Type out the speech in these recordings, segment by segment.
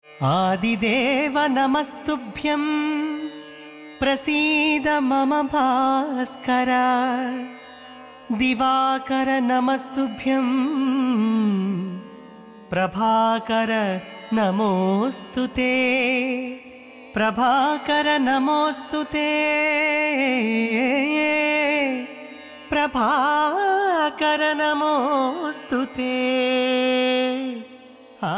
ఆదిదేవ నమస్తుభ్యం ప్రసీద మమ భాస్కర దివాకర నమస్తుభ్యం ప్రభాకర నమోऽस्तु ते ప్రభాకర నమోऽस्तु ते ప్రభాకర నమోऽस्तु ते ఆ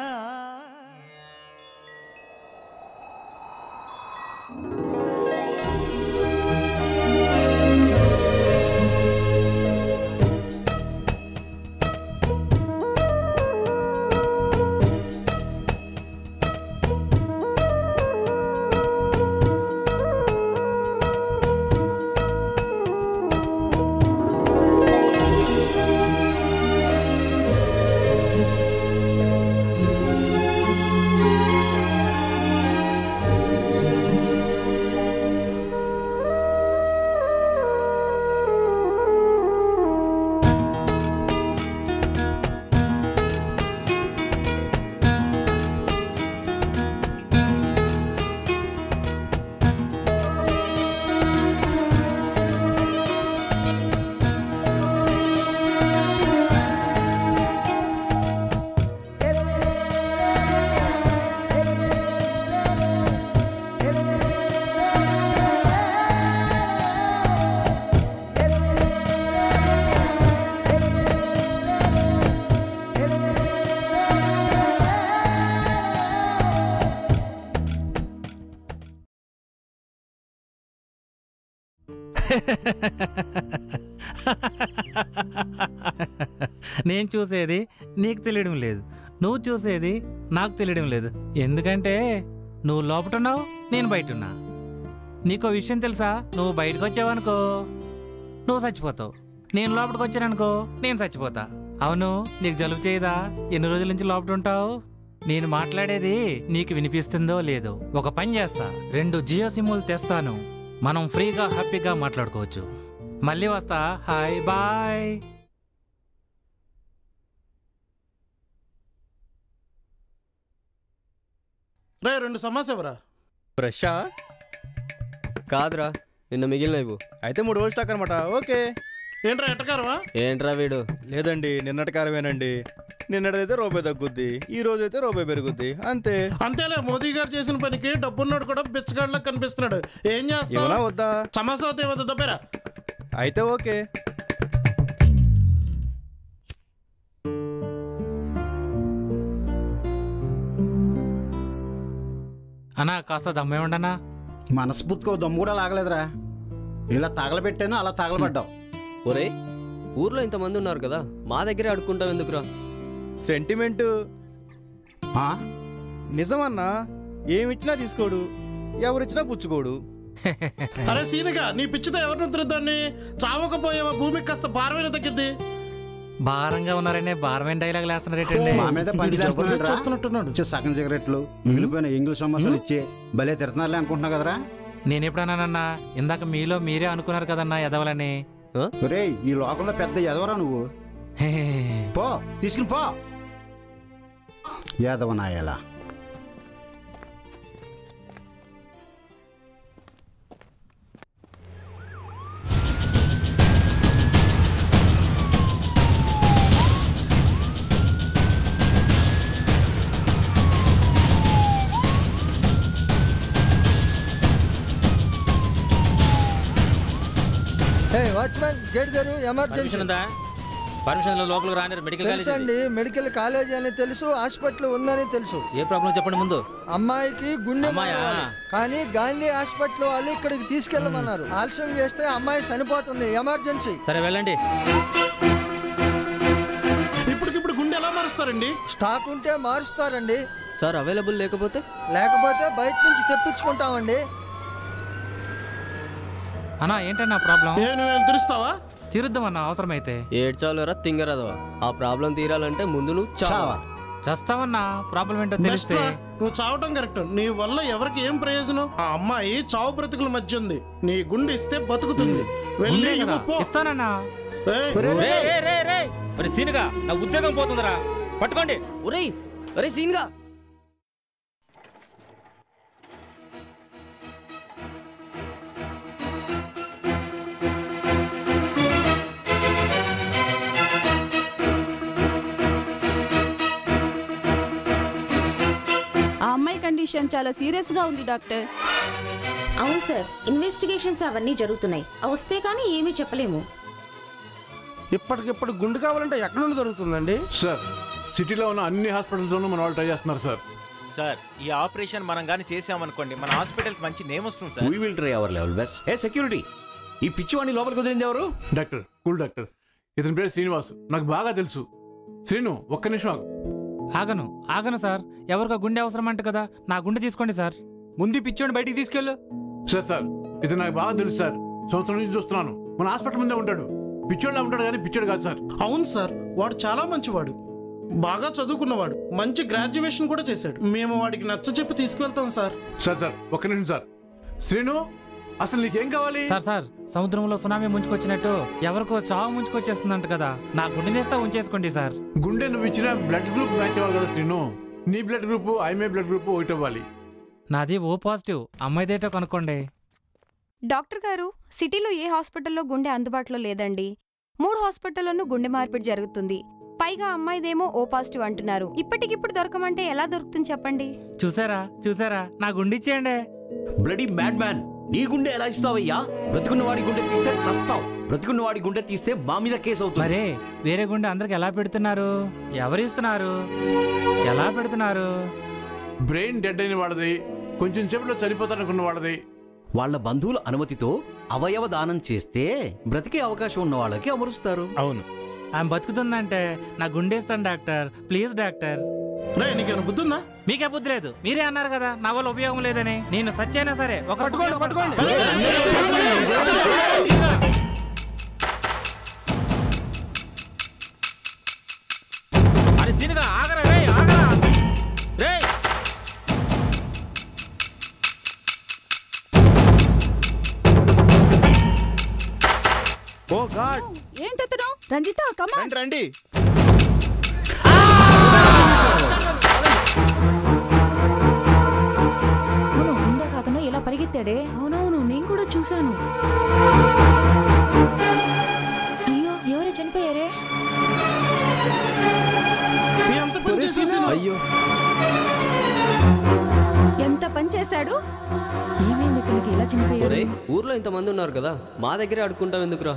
నేను చూసేది నీకు తెలియడం లేదు నువ్వు చూసేది నాకు తెలియడం లేదు ఎందుకంటే నువ్వు లోపటున్నావు నేను బయట ఉన్నా నీకో విషయం తెలుసా నువ్వు బయటకు వచ్చావనుకో నువ్వు చచ్చిపోతావు నేను లోపలికి వచ్చాననుకో నేను చచ్చిపోతా అవును నీకు జలుబు చేయదా ఎన్ని రోజుల నుంచి లోపల ఉంటావు నేను మాట్లాడేది నీకు వినిపిస్తుందో లేదో ఒక పని చేస్తా రెండు జియో సిమ్ములు తెస్తాను మనం ఫ్రీగా హ్యాపీగా మాట్లాడుకోవచ్చు మళ్ళీ వస్తా హాయ్ బాయ్ రే రెండు సమస్య ఎవరా బ్రషా కాదురా నిన్న మిగిలినవి అయితే మూడు రోజులు స్టాక్ అనమాట ఓకే ఏంట్రా ఎట్టకారవా ఏంట్రా వీడు లేదండి నిన్నటి కారమేనండి నిన్నటిదైతే రూపాయి తగ్గుద్ది ఈ రోజు అయితే రూపాయి పెరుగుద్ది అంతే అంతేలే మోదీ గారు చేసిన పనికి డబ్బున్నోడు కూడా బిచ్చగాడిలా కనిపిస్తున్నాడు ఏం ఇవ్వనా చేస్తావు వద్దా సమస్య అవుతే వద్ద దబ్బేరా అయితే ఓకే అన్నా కాస్త దమ్మే ఉండనా మనస్ఫూర్తిగా ఓ దమ్ము కూడా లాగలేదురా ఇలా తగలబెట్టాను అలా తగలబడ్డావు ఒరే ఊర్లో ఇంతమంది ఉన్నారు కదా మా దగ్గరే అడుక్కుంటావు ఎందుకురా సెంటిమెంట్ ఆ? నిజమన్నా ఏమిచ్చినా తీసుకోడు ఎవరిచ్చినా పుచ్చుకోడు అరే సీనిగా నీ పిచ్చితో ఎవరిని ఉద్ధరిద్దాన్ని చావకపోయావా భూమికి కాస్త భారమైన తగ్గిద్ది భారంగా ఉన్నారనే భారమైన డైలాగ్ వేస్తున్నారేటండి మా మీద పని వీడు జబర్దస్త్ చేస్తున్నాడు చేస్తున్నట్టున్నాడు ఇచ్చే సగం సిగరెట్లు మిగిలిపోయిన ఇంగ్లీష్ సమస్యలు ఇచ్చి భలే తిడుతున్నారులే అనుకుంటున్నావు కదరా నేను ఎప్పుడన్నానన్నా ఇందాక మీలో మీరే అనుకున్నారు కదన్నా ఎదవలని ఆ? ఒరేయ్ ఈ లోకంలో పెద్ద ఎదవరా నువ్వు హే. పో తీసుకుని పో యాదవ నాయలా వాచ్మెన్ గేట్ తెరు ఎమర్జెన్సీ పర్మిషన్ ఉందా పర్మిషన్ లోపలికి రాని మెడికల్ తెలుసు కాలేజ్ అండి మెడికల్ కాలేజ్ అని తెలుసు హాస్పిటల్ ఉందని తెలుసు ఏ ప్రాబ్లం చెప్పండి ముందు అమ్మాయికి గుండె అమ్మాయా? మారాలి. కానీ గాంధీ హాస్పిటల్ వాళ్ళు ఇక్కడికి తీసుకెళ్ళమన్నారు ఆలస్యం చేస్తే అమ్మాయి చనిపోతుంది ఎమర్జెన్సీ సరే వెళ్ళండి ఇప్పటికిప్పుడు గుండె ఎలా మారుస్తారండి స్టాక్ ఉంటే మారుస్తారండి సార్ అవైలబుల్ లేకపోతే లేకపోతే బయట నుంచి తెప్పించుకుంటామండి అన్నా ఏంటన్నా ప్రాబ్లం ఏ నువ్వు తెలుస్తావా తీరుద్దామన్నా అవసరమైతే ఏడ్చాలురా తింగరదవా ఆ ప్రాబ్లం తీరాలంటే ముందు నువ్వు చావా చావా చస్తావన్నా ప్రాబ్లం ఏంటో బెస్ట్ తెలిస్తే రా. నువ్వు చావటం కరెక్ట్ నీ వల్ల ఎవరికి ఏం ప్రయోజనం ఆ అమ్మాయి చావు బ్రతుకుల మధ్య ఉంది నీ గుండె ఇస్తే బతుకుతుంది వెళ్ళి ఉండే కదా ఇవ్వు పో. ఇస్తానన్నా ఏయ్, రే రే రే రే మరి సీనుగా నా ఉద్యోగం పోతుందిరా పట్టుకోండి ఒరేయ్ ఒరే సీన్గా విషయం చాలా సీరియస్ గా ఉంది డాక్టర్ అవును సార్ ఇన్వెస్టిగేషన్స్ అవన్నీ జరుగుతున్నాయి అవి వస్తే కానీ ఏమీ చెప్పలేము ఇప్పటికిప్పుడు గుండు కావాలంటే ఎక్కడ నుండి దొరుకుతుందండి సార్ సిటీలో ఉన్న అన్ని హాస్పిటల్స్లోనూ మన వాళ్ళు ట్రై చేస్తున్నారు సార్ సార్ ఈ ఆపరేషన్ మనం కానీ చేసామనుకోండి మన హాస్పిటల్కి మంచి నేమ్ వస్తుంది sir we will try our level best ఏ సెక్యూరిటీ ఈ పిచ్చివాడిని లోపలికి వదిలింది ఎవరు డాక్టర్ కూల్ డాక్టర్ ఇతని పేరు శ్రీనివాస్ నాకు బాగా తెలుసు శ్రీను ఒక్క నిమిషం ఆగు. ఆగను ఆగను సార్ ఎవరికో గుండె అవసరం అంట కదా నా గుండె తీసుకోండి సార్ ముందు పిచ్చోని బయటికి తీసుకెళ్ళు సార్ సార్ ఇతను నాకు బాగా తెలుసు సార్ సంవత్సరం నుంచి చూస్తున్నాను మన హాస్పిటల్ ముందే ఉంటాడు పిచ్చోళ్ళ ఉంటాడు కానీ పిచ్చోడు కాదు సార్ అవును సార్ వాడు చాలా మంచివాడు బాగా చదువుకున్నవాడు మంచి గ్రాడ్యుయేషన్ కూడా చేశాడు మేము వాడికి నచ్చ చెప్పి తీసుకువెళ్తాం సార్ సార్ సార్ ఒక్క నిమిషం సార్ శ్రీను అసలు నీకేం కావాలి సార్ సార్ సముద్రంలో సునామీ ముంచుకొచ్చినట్టు ఎవరికో చావు ముంచుకొచ్చేస్తుందంట కదా నా గుండెనేస్తా ఉంచేసుకోండి సార్ గుండె నువ్వు ఇచ్చిన బ్లడ్ గ్రూప్ మ్యాచ్ అవ్వాలి కదా శ్రీను నీ బ్లడ్ గ్రూప్ ఐమే బ్లడ్ గ్రూప్ ఒకటి అవ్వాలి నాది ఓ పాజిటివ్ అమ్మాయిదేటో కనుక్కోండి డాక్టర్ గారు సిటీలో ఏ హాస్పిటల్లో గుండె అందుబాటులో లేదండి మూడు హాస్పిటల్లోనూ గుండె మార్పిడి జరుగుతుంది పైగా అమ్మాయిదేమో ఓ పాజిటివ్ అంటున్నారు ఇప్పటికిప్పుడు దొరకమంటే ఎలా దొరుకుతుంది చెప్పండి చూసారా చూసారా నా గుండె ఇచ్చేయండి బ్లడీ మ్యాడ్ మ్యాన్ నీ గుండె ఎలా ఇస్తావయ్యా బ్రతుకున్న వాడి గుండె తీస్తే చస్తావు బ్రతుకున్న వాడి గుండె తీస్తే మా మీద కేసు అవుతుంది మరే వేరే గుండె అందరికి ఎలా పెడుతున్నారు ఎవరు ఇస్తున్నారు ఎలా పెడుతున్నారు బ్రెయిన్ డెడ్ అయిన వాళ్ళది కొంచెం సేపట్లో చనిపోతారనుకున్న వాళ్ళది వాళ్ళ బంధువుల అనుమతితో అవయవ దానం చేస్తే బ్రతికే అవకాశం ఉన్న వాళ్ళకి అమరుస్తారు అవును ఆమె బతుకుతుందంటే నా గుండేస్తాను డాక్టర్ ప్లీజ్ డాక్టర్ రే నీకేమైనా బుద్ధుందా మీకే బుద్ధి లేదు మీరే అన్నారు కదా నా వల్ల ఉపయోగం లేదని నేను సచ్చైనా సరే ఒక పట్టుకోండి పట్టుకోండి అది సీనుగా ఆగరా రే ఆగరా రే ఓ గాడ్ ఏంటతను రంజిత కమా రండి రండి ఇందాక అతను ఇలా పరిగెత్తాడే అవునవును నేను కూడా చూశాను అయ్యో ఎవరే చనిపోయారే మీ అంత పని చేసేసాను. అయ్యో ఎంత పని చేశాడు ఏమైంది ఇతనికి ఇలా చనిపోయాడు ఒరే ఊర్లో ఇంతమంది ఉన్నారు కదా మా దగ్గరే అడుక్కుంటాం ఎందుకురా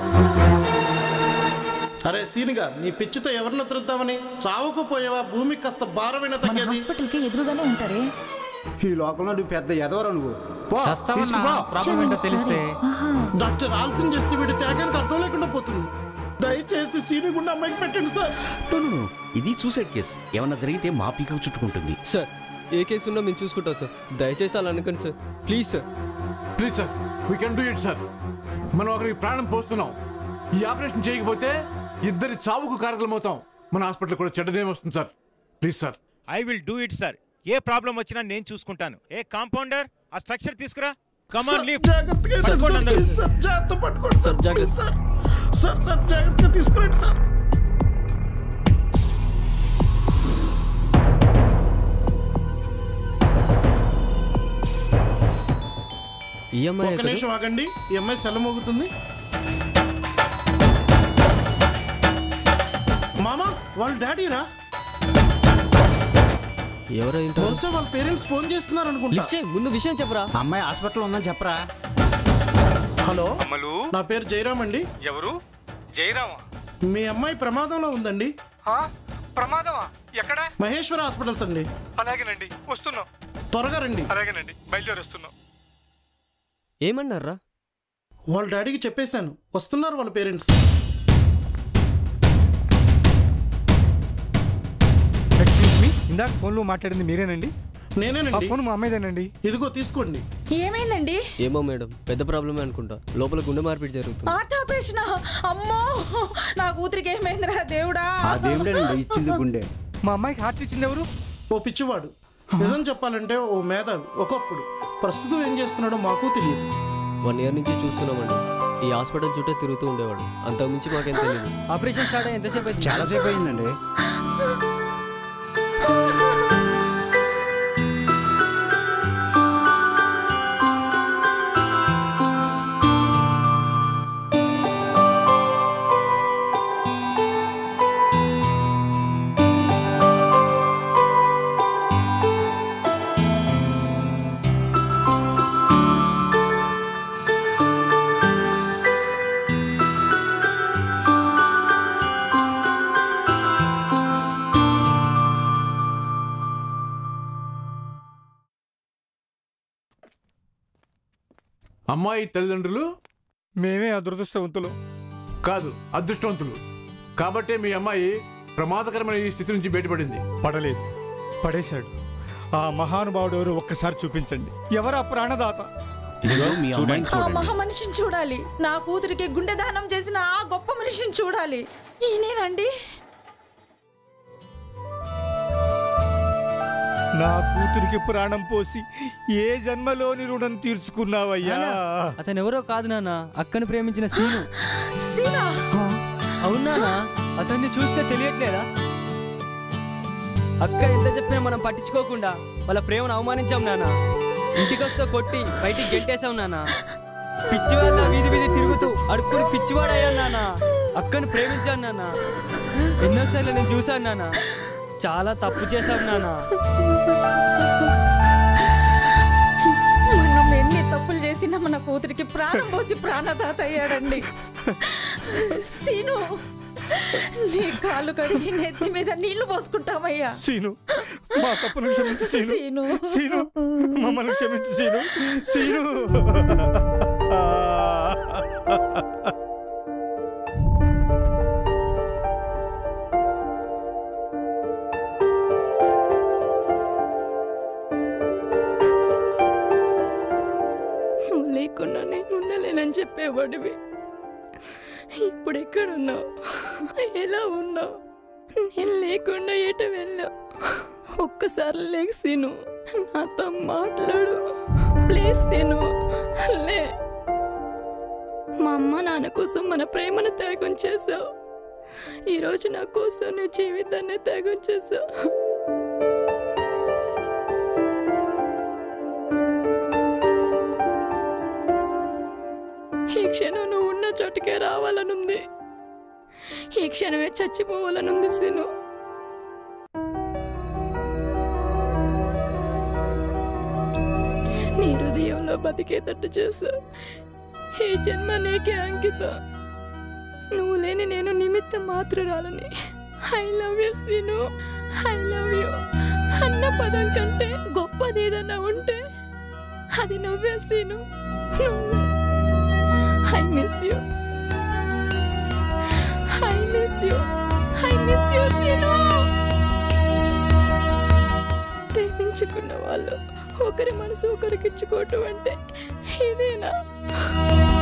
అరే సీనిగా నీ పిచ్చితో ఎవరిని ఉత్తరిద్దామని చావుకు పోయేవా భూమికి కాస్త భారమైన తగ్గేది హాస్పిటల్కి ఎదురుగానే ఉంటారే ఈ లోకంలో నువ్వు పెద్ద ఎదవరా నువ్వు పో చస్తావన్నా తీసుకుపో. ప్రాబ్లం ఏంటో తెలిస్తే డాక్టర్ ఆలస్యం చేస్తే వీడి త్యాగానికి అర్థం లేకుండా పోతుంది దయచేసి సీనిగుండా అమ్మాయికి పెట్టండి సార్ No, no, no. ఇది సూసైడ్ కేసు ఏమన్నా జరిగితే మా పీక చుట్టుకుంటుంది సార్ ఏ కేసు ఉన్నా మేము చూసుకుంటాం సార్ దయచేసి అలా అనుకోండి sir please sir please sir we can do it sir మనం ఒకరికి ప్రాణం పోస్తున్నాం ఈ ఆపరేషన్ చేయకపోతే ఇద్దరి చావుకు కారకులమవుతాం మన హాస్పిటల్ కూడా చెడ్డనేం వస్తుంది sir please sir I will do it sir ఏ ప్రాబ్లం వచ్చినా నేను చూసుకుంటాను ఏ కాంపౌండర్ ఆ స్ట్రక్చర్ తీసుకురా కమాన్ సార్, లీవ్ జాగ్రత్తగా సరిపోండి అందరూ. ప్లీజ్ సార్, జాగ్రత్త పట్టుకోండి సార్, సార్, జాగ్రత్త. Please sir. సార్ సార్ జాగ్రత్తగా తీసుకురండి సార్ ఈ అమ్మాయి ఒక్క ఎక్కడ? నిమిషం ఆగండి ఈ అమ్మాయి సెల మోగుతుంది మామా వాళ్ళ డాడీరా ఎవరో ఏంటో బహుశా వాళ్ళ పేరెంట్స్ ఫోన్ చేస్తున్నారు అనుకుంటా లిఫ్ట్ చేయి ముందు విషయం చెప్పరా అమ్మాయి హాస్పిటల్లో ఉందని చెప్పరా హలో అమ్మలు నా పేరు జయరామ్ అండి ఎవరు జయరామ మీ అమ్మాయి ప్రమాదంలో ఉందండి ప్రమాదమా ఎక్కడ మహేశ్వర హాస్పిటల్స్ అండి అలాగేనండి వస్తున్నాం త్వరగా రండి అలాగేనండి బయలుదేరి వస్తున్నాం ఏమన్నారా వాళ్ళ డాడీకి చెప్పేశాను వస్తున్నారు వాళ్ళ పేరెంట్స్ ఎక్స్క్యూజ్ మీ ఇందాక ఫోన్లో మాట్లాడింది మీరేనండి ఆ నేనేనండి ఫోన్ మా అమ్మాయిదేనండి ఇదిగో తీసుకోండి ఏమైందండి ఏమో మేడం పెద్ద ప్రాబ్లమే అనుకుంటా లోపల గుండె మార్పిడి జరుగుతుంది హార్ట్ ఆపరేషన్ అమ్మో నా కూతురికి ఏమైందిరా దేవుడా ఆ దేవుడేనండి ఇచ్చింది గుండె మా అమ్మాయికి హార్ట్ ఇచ్చింది ఎవరు ఓ పిచ్చివాడు నిజం చెప్పాలంటే ఓ మేధావి ఒకప్పుడు ప్రస్తుతం ఏం చేస్తున్నాడో మాకు తెలియదు వన్ ఇయర్ నుంచి చూస్తున్నామండి ఈ హాస్పిటల్ చుట్టే తిరుగుతూ ఉండేవాడు అంతకుమించి మాకేం తెలియదు ఆపరేషన్ స్టార్ట్ అయ్యి ఎంతసేపు అయింది? చాలాసేపు అయిందండి అమ్మాయి తల్లిదండ్రులు మేమే అదృష్టవంతులు కాదు అదృష్టవంతులు కాబట్టే మీ అమ్మాయి ప్రమాదకరమైన ఈ స్థితి నుంచి బయటపడింది పడలేదు పడేశాడు ఆ మహానుభావుడు ఎవరు ఒక్కసారి చూపించండి ఎవరు ఆ ప్రాణదాత ఇదిగో మీ అమ్మాయిని ఆ చూడండి మహా మనిషిని చూడాలి నా కూతురికి గుండె దానం చేసిన ఆ గొప్ప మనిషిని చూడాలి ఈయనేనండి నా కూతురికి ప్రాణం పోసి ఏ జన్మలోని రుణం తీర్చుకున్నావయ్యా అతను ఎవరో కాదు నాన్న అక్కను ప్రేమించిన సీను సీనా అవునా అతన్ని చూస్తే తెలియట్లేదా అక్క ఎంత చెప్పినా మనం పట్టించుకోకుండా వాళ్ళ ప్రేమను అవమానించాం నాన్న ఇంటికొస్తే కొట్టి బయటికి గెంటేశాం నాన్న పిచ్చివాళ్ళ వీధి వీధి తిరుగుతూ అడుక్కుని పిచ్చివాడయ్యాను నాన్న అక్కను ప్రేమించాను నాన్న ఎన్నోసార్లు నేను చూశాను నాన్న చాలా తప్పు చేశాం నాన్న మనం ఎన్ని తప్పులు చేసినా మన కూతురికి ప్రాణం పోసి ప్రాణదాత అయ్యాడండి సీను నీ కాళ్ళు కడిగి నెత్తి మీద నీళ్లు పోసుకుంటామయ్యా సీను మా తప్పును క్షమించు సీను సీను. సీను మమ్మల్ని క్షమించు సీను సీను నువ్వు లేకున్నా నేను ఉండలేనని చెప్పేవాడివి ఇప్పుడు ఎక్కడున్నావు ఎలా ఉన్నావు నేను లేకుండా ఎట వెళ్ళావు ఒక్కసారి లేచిను నాతో మాట్లాడు ప్లీజ్ సీను లే మా అమ్మ నాన్న కోసం మన ప్రేమను త్యాగం చేశావు ఈరోజు నా కోసం నీ జీవితాన్ని త్యాగం చేశావు ఈ క్షణం నువ్వు ఉన్న చోటుకే రావాలనుంది ఈ క్షణమే చచ్చిపోవాలనుంది సీను నీ హృదయంలో బతికేటట్టు చేసా ఈ జన్మ నీకే అంకితం నువ్వు లేని నేను నిమిత్తం మాత్రురాలని I love you Seenu I love you అన్న పదం కంటే గొప్పది ఏదన్నా ఉంటే అది నువ్వే సీను నువ్వే I miss you I miss you I miss you Seenu ప్రేమించుకున్న వాళ్ళు ఒకరి మనసు ఒకరికి ఇచ్చుకోవటం అంటే ఇదేనా